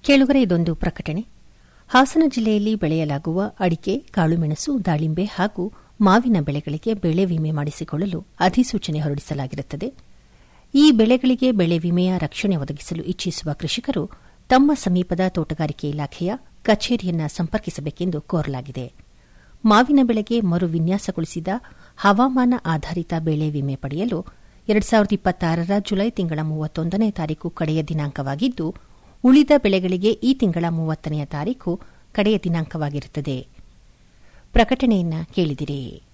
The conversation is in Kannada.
ಕೇಳುಗರೆ ಇದೊಂದು ಪ್ರಕಟಣೆ ಹಾಸನ ಜಿಲ್ಲೆಯಲ್ಲಿ ಬೆಳೆಯಲಾಗುವ ಅಡಿಕೆ ಕಾಳುಮೆಣಸು ದಾಳಿಂಬೆ ಹಾಗೂ ಮಾವಿನ ಬೆಳೆಗಳಿಗೆ ಬೆಳೆ ವಿಮೆ ಮಾಡಿಸಿಕೊಳ್ಳಲು ಅಧಿಸೂಚನೆ ಹೊರಡಿಸಲಾಗಿರುತ್ತದೆ ಈ ಬೆಳೆಗಳಿಗೆ ಬೆಳೆ ವಿಮೆಯ ರಕ್ಷಣೆ ಒದಗಿಸಲು ಇಚ್ಛಿಸುವ ಕೃಷಿಕರು ತಮ್ಮ ಸಮೀಪದ ತೋಟಗಾರಿಕೆ ಇಲಾಖೆಯ ಕಚೇರಿಯನ್ನು ಸಂಪರ್ಕಿಸಬೇಕೆಂದು ಕೋರಲಾಗಿದೆ ಮಾವಿನ ಬೆಳೆಗೆ ಮರು ವಿನ್ಯಾಸಗೊಳಿಸಿದ ಹವಾಮಾನ ಆಧಾರಿತ ಬೆಳೆ ವಿಮೆ ಪಡೆಯಲು ಎರಡು ಸಾವಿರದ ಇಪ್ಪತ್ತಾರರ ಜುಲೈ ತಿಂಗಳ ಮೂವತ್ತೊಂದನೇ ತಾರೀಕು ಕಡೆಯ ದಿನಾಂಕವಾಗಿದ್ದು ಉಳಿದ ಬೆಳೆಗಳಿಗೆ ಈ ತಿಂಗಳ ಮೂವತ್ತನೆಯ ತಾರೀಕು ಕಡೆಯ ದಿನಾಂಕವಾಗಿರುತ್ತದೆ ಪ್ರಕಟಣೆಯನ್ನ ಕೇಳಿದಿರಿ